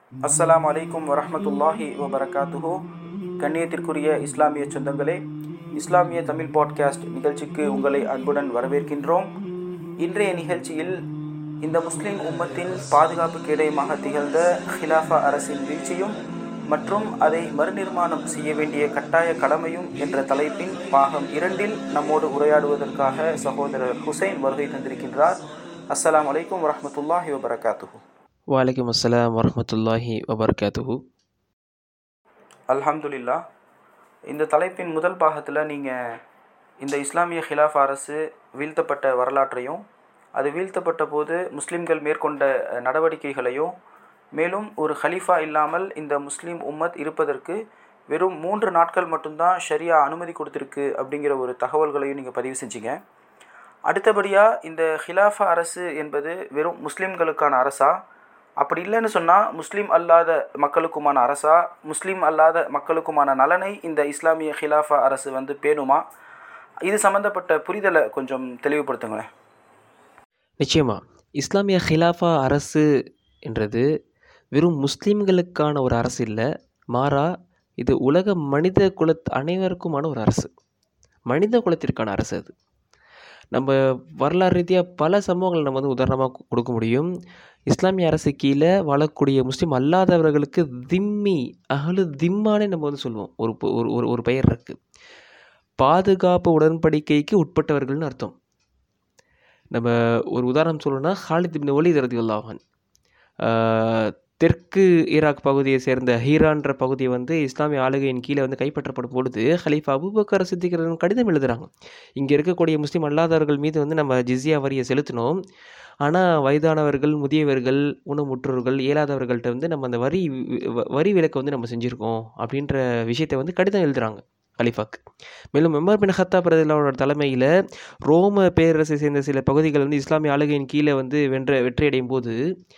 அஸ்ஸலாமு அலைக்கும் வரஹ்மத்துல்லாஹி வபரகாத்துஹு கண்ணியத்திற்குரிய இஸ்லாமிய சொந்தங்களே இஸ்லாமிய தமிழ் பாட்காஸ்ட் நிகழ்ச்சிக்கு உங்களை அன்புடன் வரவேற்கின்றோம் இன்றைய நிகழ்ச்சியில் இந்த முஸ்லிம் உம்மத்தின் பாதுகாப்பு கேடயமாக திகழ்ந்த ஹிலாஃபா அரசின் வீழ்ச்சியும் மற்றும் அதை மறுநிர்மாணம் செய்ய வேண்டிய கட்டாய கடமையும் என்ற தலைப்பின் பாகம் இரண்டில் நம்மோடு உரையாடுவதற்காக சகோதரர் ஹுசைன் வருகை தந்திருக்கின்றார் அஸ்ஸலாமு அலைக்கும் வரஹ்மத்துல்லாஹி வபரகாத்துஹு வலைக்கம் அஸ்ஸலாம் வரமத்துல்லாஹி வபர்காத்துஹு அல்ஹம்துலில்லா இந்த தலைப்பின் முதல் பாகத்தில் நீங்கள் இந்த இஸ்லாமிய ஹிலாஃப் அரசு வீழ்த்தப்பட்ட வரலாற்றையும் அது வீழ்த்தப்பட்ட போது முஸ்லிம்கள் மேற்கொண்ட அஹ், நடவடிக்கைகளையும் மேலும் ஒரு ஹலீஃபா இல்லாமல் இந்த முஸ்லீம் உம்மத் இருப்பதற்கு வெறும் மூன்று நாட்கள் மட்டும்தான் ஷரியா அனுமதி கொடுத்துருக்கு அப்படிங்கிற ஒரு தகவல்களையும் நீங்கள் பதிவு செஞ்சீங்க அடுத்தபடியாக இந்த ஹிலாஃபா அரசு என்பது வெறும் முஸ்லிம்களுக்கான அரசா அப்படி இல்லைன்னு சொன்னால் முஸ்லீம் அல்லாத மக்களுக்குமான அரசா முஸ்லீம் அல்லாத மக்களுக்குமான நலனை இந்த இஸ்லாமிய ஹிலாஃபா அரசு வந்து பேணுமா இது சம்மந்தப்பட்ட புரிதலை கொஞ்சம் தெளிவுபடுத்துங்களேன் நிச்சயமா இஸ்லாமிய ஹிலாஃபா அரசு என்றது வெறும் முஸ்லீம்களுக்கான ஒரு அரசு இல்லை மாறா இது உலக மனித குலத் அனைவருக்குமான ஒரு அரசு மனித குலத்திற்கான அரசு அது நம்ம வரலாறு ரீதியாக பல சம்பவங்களை நம்ம வந்து உதாரணமாக கொடுக்க முடியும் இஸ்லாமிய அரசு கீழே வாழக்கூடிய முஸ்லீம் அல்லாதவர்களுக்கு திம்மி அகலு திம்மானே நம்ம வந்து சொல்லுவோம் ஒரு பொ- ஒரு ஒரு ஒரு பெயர் இருக்குது பாதுகாப்பு உடன்படிக்கைக்கு உட்பட்டவர்கள்னு அர்த்தம் நம்ம ஒரு உதாரணம் சொல்லணும்னா ஹாலித் இப்னு ஒலித் ரதியுல்லாஹன் தெற்கு ஈராக் பகுதியை சேர்ந்த ஹீரான்ற பகுதியை வந்து இஸ்லாமிய ஆளுகையின் கீழே வந்து கைப்பற்றப்படும் பொழுது ஹலீஃபா அபூபக்கர் சித்திக்கிறன் கடிதம் எழுதுறாங்க இங்கே இருக்கக்கூடிய முஸ்லீம் அல்லாதவர்கள் மீது வந்து நம்ம ஜிஸ்யா வரியை செலுத்தினோம் ஆனால் வயதானவர்கள் முதியவர்கள் ஊனமுற்றோர்கள் இயலாதவர்கள்ட்ட வந்து நம்ம அந்த வரி வ- வரி விலக்கை வந்து நம்ம செஞ்சுருக்கோம் அப்படின்ற விஷயத்தை வந்து கடிதம் எழுதுறாங்க கலிஃபாக்கு மேலும் உமர் பின் ஹத்தாப் ரதில்லாவோட தலைமையில் ரோம பேரரசை சேர்ந்த சில பகுதிகள் வந்து இஸ்லாமிய ஆளுகையின் கீழே வந்து வென்ற வெற்றியடையும் போது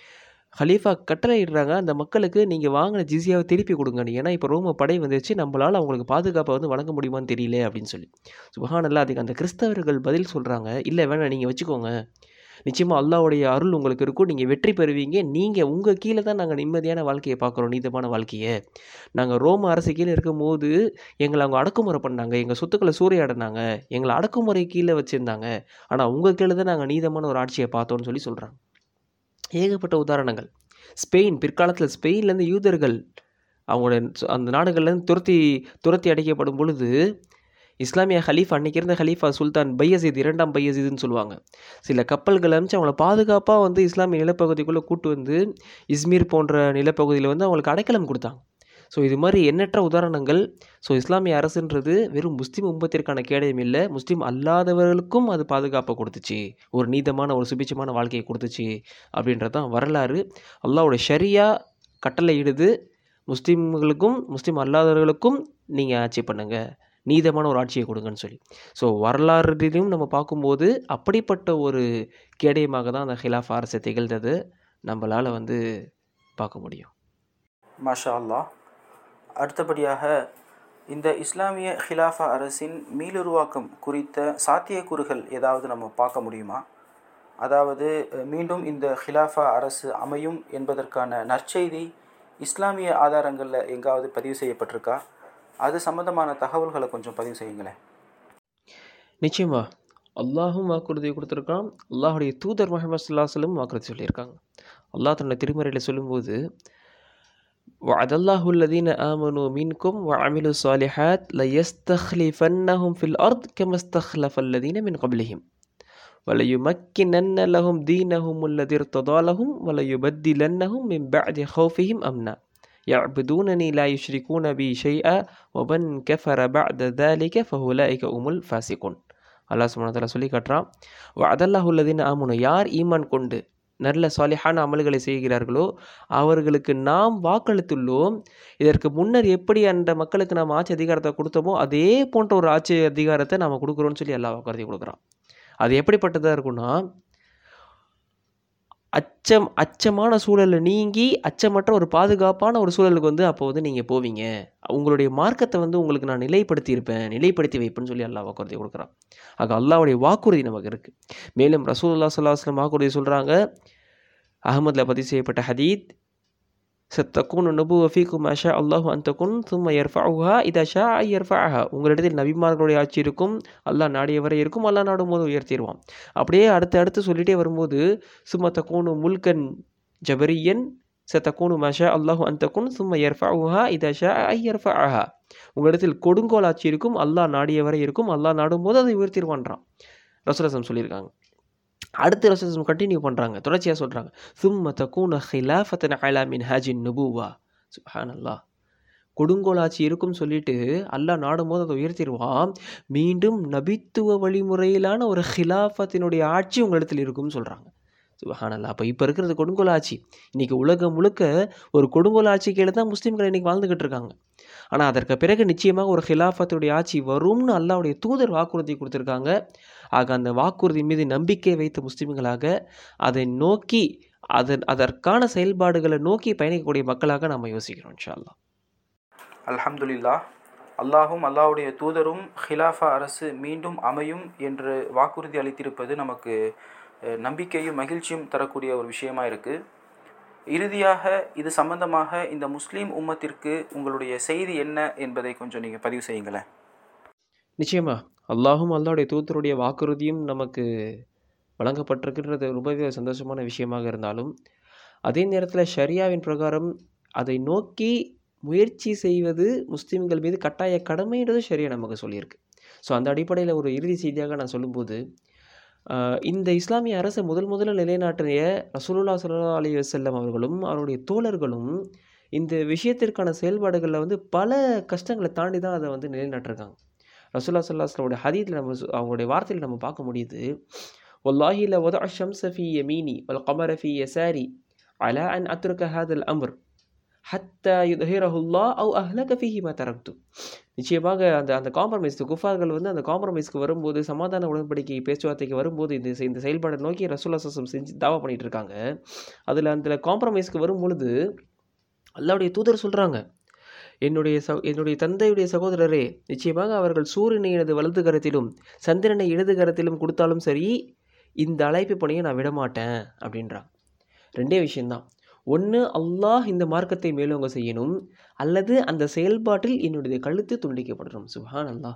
ஹலீஃபா கட்டளையிடுறாங்க அந்த மக்களுக்கு நீங்கள் வாங்கின ஜிசியாவை திருப்பி கொடுங்க நீ ஏன்னா இப்போ ரோம படை வந்துருச்சு நம்மளால் அவங்களுக்கு பாதுகாப்பை வந்து வழங்க முடியுமான்னு தெரியல அப்படின்னு சொல்லி சுபஹானல்லாஹ் அதுக்கு அந்த கிறிஸ்தவர்கள் பதில் சொல்கிறாங்க இல்லை வேணாம் நீங்கள் வச்சுக்கோங்க நிச்சயமாக அல்லாஹ்வுடைய அருள் உங்களுக்கு இருக்கும் நீங்கள் வெற்றி பெறுவீங்க நீங்கள் உங்கள் கீழே தான் நாங்கள் நிம்மதியான வாழ்க்கையை பார்க்குறோம் நீதமான வாழ்க்கையை நாங்கள் ரோம அரசு கீழே இருக்கும்போது எங்களை அவங்க அடக்குமுறை பண்ணாங்க எங்கள் சொத்துக்களை சூறையாடினாங்க எங்களை அடக்குமுறை கீழே வச்சுருந்தாங்க ஆனால் உங்கள் கீழே தான் நாங்கள் நீதமான ஒரு ஆட்சியை பார்த்தோம்னு சொல்லி சொல்கிறாங்க ஏகப்பட்ட உதாரணங்கள் ஸ்பெயின் பிற்காலத்தில் ஸ்பெயின்லேருந்து யூதர்கள் அவங்களோட சொ- அந்த நாடுகள்லேருந்து துரத்தி துரத்தி அடைக்கப்படும் பொழுது இஸ்லாமிய ஹலீஃபா அன்னைக்கு இருந்த ஹலீஃபா சுல்தான் பையசீத் இரண்டாம் பையசீதுன்னு சொல்லுவாங்க சில கப்பல்கள் அனுப்பிச்சு அவங்கள பாதுகாப்பாக வந்து இஸ்லாமிய நிலப்பகுதிக்குள்ளே கூட்டு வந்து இஸ்மீர் போன்ற நிலப்பகுதியில் வந்து அவங்களுக்கு அடைக்கலம் கொடுத்தாங்க ஸோ இது மாதிரி எண்ணற்ற உதாரணங்கள் ஸோ இஸ்லாமிய அரசுன்றது வெறும் முஸ்லீம் உம்மத்திற்கான கேடயம் இல்லை முஸ்லீம் அல்லாதவர்களுக்கும் அது பாதுகாப்பை கொடுத்துச்சு ஒரு நீதமான ஒரு சுபிட்சமான வாழ்க்கையை கொடுத்துச்சு அப்படின்றது தான் வரலாறு அல்லாஹ்வுடைய ஷரியா கட்டளையிடுது முஸ்லீம்களுக்கும் முஸ்லீம் அல்லாதவர்களுக்கும் நீங்கள் ஆட்சி பண்ணுங்க நீதமான ஒரு ஆட்சியை கொடுங்கன்னு சொல்லி ஸோ வரலாறுலையும் நம்ம பார்க்கும்போது அப்படிப்பட்ட ஒரு கேடயமாக தான் அந்த ஹிலாஃப் அரசு திகழ்ந்தது நம்மளால் வந்து பார்க்க முடியும் மாஷா அல்லாஹ் அடுத்தபடியாக இந்த இஸ்லாமிய ஹிலாஃபா அரசின் மீளுருவாக்கம் குறித்த சாத்தியக்கூறுகள் ஏதாவது நம்ம பார்க்க முடியுமா அதாவது அஹ், மீண்டும் இந்த ஹிலாஃபா அரசு அமையும் என்பதற்கான நற்செய்தி இஸ்லாமிய ஆதாரங்களில் எங்காவது பதிவு செய்யப்பட்டிருக்கா அது சம்பந்தமான தகவல்களை கொஞ்சம் பதிவு செய்யுங்களேன் நிச்சயமா அல்லாஹும் வாக்குறுதி கொடுத்துருக்கான் அல்லாஹுடைய தூதர் முஹம்மது ஸல்லல்லாஹு வாக்குறுதி சொல்லியிருக்காங்க அல்லாஹ் தன்னோட திருமறையில் சொல்லும்போது وعد الله الذين آمنوا منكم وعملوا الصالحات ليستخلفنهم في الأرض كما استخلف الذين من قبلهم وليمكنن لهم دينهم الذي ارتضى لهم وليبدلنهم من بعد خوفهم أمنا يعبدونني لا يشركون بي شيئا ومن كفر بعد ذلك فأولئك هم الفاسقون அல்லாஹ் சுப்ஹானஹு வ தஆலா சொல்லி காட்டுறான் அதல்லாஹ் உள்ளதின் ஆமனு யார் ஈமான் கொண்டு நல்ல சாலிஹான அமல்களை செய்கிறார்களோ அவர்களுக்கு நாம் வாக்களித்துள்ளோம் இதற்கு முன்னர் எப்படி அந்த மக்களுக்கு நாம் ஆட்சி அதிகாரத்தை கொடுத்தோமோ அதே போன்ற ஒரு ஆட்சி அதிகாரத்தை நாம் கொடுக்குறோம்னு சொல்லி அல்லாஹ் வாக்குறுதி கொடுக்குறான் அது எப்படிப்பட்டதாக இருக்கும்னா அச்சம் அச்சமான சூழலில் நீங்கி அச்சமற்ற ஒரு பாதுகாப்பான ஒரு சூழலுக்கு வந்து அப்போ வந்து நீங்கள் போவீங்க உங்களுடைய மார்க்கத்தை வந்து உங்களுக்கு நான் நிலைப்படுத்தி இருப்பேன் நிலைப்படுத்தி வைப்பேன்னு சொல்லி அல்லாஹ் வாக்குறுதி கொடுக்குறான் ஆக அல்லாஹ்வுடைய வாக்குறுதி நமக்கு இருக்குது மேலும் ரசூலுல்லாஹ் ஸல்லல்லாஹு அலைஹி வஸல்லம் வாக்குறுதி சொல்கிறாங்க அகமதில் பதிவு செய்யப்பட்ட ஹதீத் சத்தக்கூன் நபு வஃபீக்கும் அஷா அல்லாஹு அந்தகுன் சும்ம யர்ஃபவுஹா இதா ஷா யர்ஃபஹா உங்களிடத்தில் நபிமார்களுடைய ஆட்சி இருக்கும் அல்லாஹ் நாடியவரை இருக்கும் அல்லாஹ் நாடும் போது உயர்த்திடுவான் அப்படியே அடுத்து அடுத்து சொல்லிட்டே வரும்போது சும்ம தக்கூனு முல்கன் ஜபரியன் சத்தக்கூனு மஷா அல்லாஹு அந்தகுன் சும்ம யர்ஃபவுஹா இதா ஷா யர்ஃபஹா உங்களிடத்தில் கொடுங்கோல் ஆட்சி இருக்கும் அல்லாஹ் நாடியவரை இருக்கும் அல்லாஹ் நாடும் போது அதை உயர்த்திடுவான்றான் ரசூலசம் சொல்லியிருக்காங்க அடுத்து ரசூலம் கண்டினியூ பண்ணுறாங்க தொடர்ச்சியாக சொல்கிறாங்க சும்ம தக்கூன ஹிலாஃபத்தன் அலா மின் ஹாஜின் நுபுவா சுஹான் அல்லாஹ் கொடுங்கோலாட்சி இருக்கும் சொல்லிட்டு அல்லாஹ் நாடும் போது அதை உயர்த்திடுவான் மீண்டும் நபித்துவ வழிமுறையிலான ஒரு ஹிலாஃபத்தினுடைய ஆட்சி உங்களிடத்தில் இருக்கும்னு சொல்கிறாங்க சுபஹானல்லா அப்போ இப்போ இருக்கிறது கொடுங்கோல் ஆட்சி இன்றைக்கி உலகம் முழுக்க ஒரு கொடுங்கோல் ஆட்சி கீழே தான் முஸ்லீம்கள் இன்றைக்கி வாழ்ந்துக்கிட்டு இருக்காங்க ஆனால் அதற்கு பிறகு நிச்சயமாக ஒரு ஹிலாஃபத்துடைய ஆட்சி வரும்னு அல்லாவுடைய தூதர் வாக்குறுதி கொடுத்துருக்காங்க ஆக அந்த வாக்குறுதி மீது நம்பிக்கை வைத்த முஸ்லீம்களாக அதை நோக்கி அதன் அதற்கான செயல்பாடுகளை நோக்கி பயணிக்கக்கூடிய மக்களாக நம்ம யோசிக்கிறோம் இன்ஷா அல்லாஹ் அல்ஹம்துலில்லா அல்லாஹும் அல்லாஹ்வுடைய தூதரும் ஹிலாஃபா அரசு மீண்டும் அமையும் என்று வாக்குறுதி அளித்திருப்பது நமக்கு அஹ், நம்பிக்கையும் மகிழ்ச்சியும் தரக்கூடிய ஒரு விஷயமா இருக்குது இறுதியாக இது சம்பந்தமாக இந்த முஸ்லீம் உம்மத்திற்கு உங்களுடைய செய்தி என்ன என்பதை கொஞ்சம் நீங்கள் பதிவு செய்யுங்களேன் நிச்சயமா அல்லாஹும் அல்லாஹ்வுடைய தூதருடைய வாக்குறுதியும் நமக்கு வழங்கப்பட்டிருக்கின்றது ரொம்பவே ஒரு சந்தோஷமான விஷயமாக இருந்தாலும் அதே நேரத்தில் ஷரியாவின் பிரகாரம் அதை நோக்கி முயற்சி செய்வது முஸ்லீம்கள் மீது கட்டாய கடமைன்றது ஷரியா நமக்கு சொல்லியிருக்கு ஸோ அந்த அடிப்படையில் ஒரு இறுதி செய்தியாக நான் சொல்லும்போது ஆஹ், இந்த இஸ்லாமிய அரசை முதல் முதல்ல நிலைநாட்டிய ரசூலுல்லா ஸல்லல்லாஹு அலைஹி வஸல்லம் அவர்களும் அவருடைய தோழர்களும் இந்த விஷயத்திற்கான செயல்பாடுகளில் வந்து பல கஷ்டங்களை தாண்டி தான் அதை வந்து நிலைநாட்டிருக்காங்க ரசூல்லா சல்லாஸ்லோட ஹதீத்தில் நம்ம சு- அவங்களுடைய வார்த்தையில் நம்ம பார்க்க முடியுது والله لوضع الشمس في يميني والقمر في يساري على أن أترك هذا الأمر حتى يظهره الله أو أهلك فيه ما تركت நிச்சயமாக அந்த அந்த காம்ப்ரமைஸ் குஃபார்கள் வந்து அந்த காம்ப்ரமைஸ்க்கு வரும்போது சமாதான உடன்படிக்கை பேச்சுவார்த்தைக்கு வரும்போது இந்த செ- இந்த செயல்பாடை நோக்கி ரசூல்லா சசம் செஞ்சு தாவா பண்ணிட்டு இருக்காங்க அதில் அந்த காம்ப்ரமைஸ்க்கு வரும் பொழுது அல்லாவுடைய தூதர் சொல்கிறாங்க என்னுடைய ச என்னுடைய தந்தையுடைய சகோதரரே நிச்சயமாக அவர்கள் சூரியனை எனது வலது கரத்திலும் சந்திரனை இடது கரத்திலும் கொடுத்தாலும் சரி இந்த அழைப்பு பணியை நான் விடமாட்டேன் அப்படின்றான் ரெண்டே விஷயம்தான் ஒன்று அல்லாஹ் இந்த மார்க்கத்தை மேலோங்க செய்யணும் அல்லது அந்த செயல்பாட்டில் என்னுடைய கழுத்து துண்டிக்கப்படணும் சுப்ஹான் அல்லாஹ்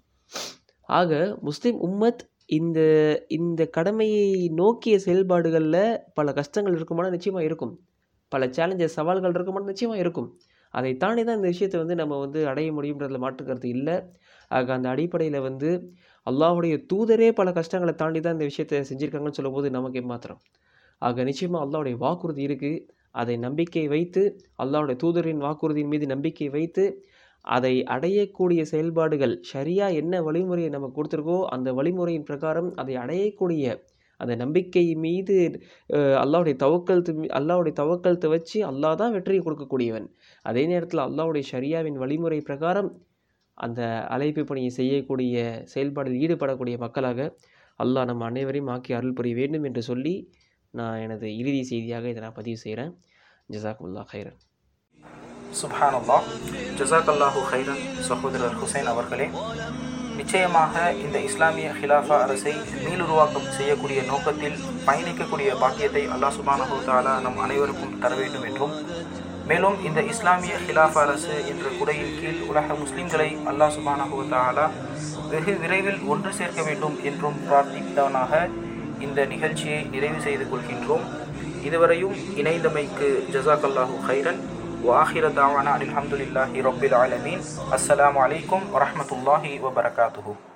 ஆக முஸ்லிம் உம்மத் இந்த இந்த கடமையை நோக்கிய செயல்பாடுகளில் பல கஷ்டங்கள் இருக்குமானா நிச்சயமாக இருக்கும் பல சேலஞ்சஸ் சவால்கள் இருக்குமானா நிச்சயமாக இருக்கும் அதை தாண்டி தான் இந்த விஷயத்தை வந்து நம்ம வந்து அடைய முடியுன்றதுல மாற்றுக்கிறது இல்லை ஆக அந்த அடிப்படையில் வந்து அல்லாஹ்வுடைய தூதரே பல கஷ்டங்களை தாண்டி தான் இந்த விஷயத்தை செஞ்சுருக்காங்கன்னு சொல்லும்போது நமக்கு ஏமாத்திரம் ஆக நிச்சயமாக அல்லாஹ்வுடைய வாக்குறுதி இருக்குது அதை நம்பிக்கை வைத்து அல்லாஹ்வுடைய தூதரின் வாக்குறுதியின் மீது நம்பிக்கை வைத்து அதை அடையக்கூடிய செயல்பாடுகள் ஷரியா என்ன வழிமுறையை நமக்கு கொடுத்துருக்கோ அந்த வழிமுறையின் பிரகாரம் அதை அடையக்கூடிய அந்த நம்பிக்கை மீது அஹ், அல்லாஹ்வுடைய தவக்கல்த்து மீ- அல்லாஹ்வுடைய தவக்கல்த்தை வச்சு அல்லாஹ் தான் வெற்றியை கொடுக்கக்கூடியவன் அதே நேரத்தில் அல்லாஹ்வுடைய ஷரியாவின் வழிமுறை பிரகாரம் அந்த அழைப்பு பணியை செய்யக்கூடிய செயல்பாடில் ஈடுபடக்கூடிய மக்களாக அல்லாஹ் நம்ம அனைவரையும் ஆக்கி அருள் புரிய வேண்டும் என்று சொல்லி நான் எனது இறுதி செய்தியாக இதை நான் பதிவு செய்கிறேன் ஜசாக்குல்லா ஹைரன் சுப்ஹானல்லா ஜசாக் ஹைரன் சகோதரர் ஹுசைன் அவர்களே நிச்சயமாக இந்த இஸ்லாமிய ஹிலாஃபா அரசை மீளுருவாக்கம் செய்யக்கூடிய நோக்கத்தில் பயணிக்கக்கூடிய பாக்கியத்தை அல்லாஹ் சுப்ஹானஹு தஆலா நம் அனைவருக்கும் தர வேண்டும் என்றும் மேலும் இந்த இஸ்லாமிய ஹிலாஃபா அரசு என்ற குடையின் கீழ் உலக முஸ்லிம்களை அல்லாஹ் சுப்ஹானஹு தஆலா வெகு விரைவில் ஒன்று சேர்க்க வேண்டும் என்றும் பிரார்த்தித்தவனாக இந்த நிகழ்ச்சியை நிறைவு செய்து கொள்கின்றோம் இதுவரையும் இணைந்தமைக்கு ஜசாக் அல்லாஹு ஹைரன் وآخر دعوانا أن الحمد لله رب العالمين السلام عليكم ورحمة الله وبركاته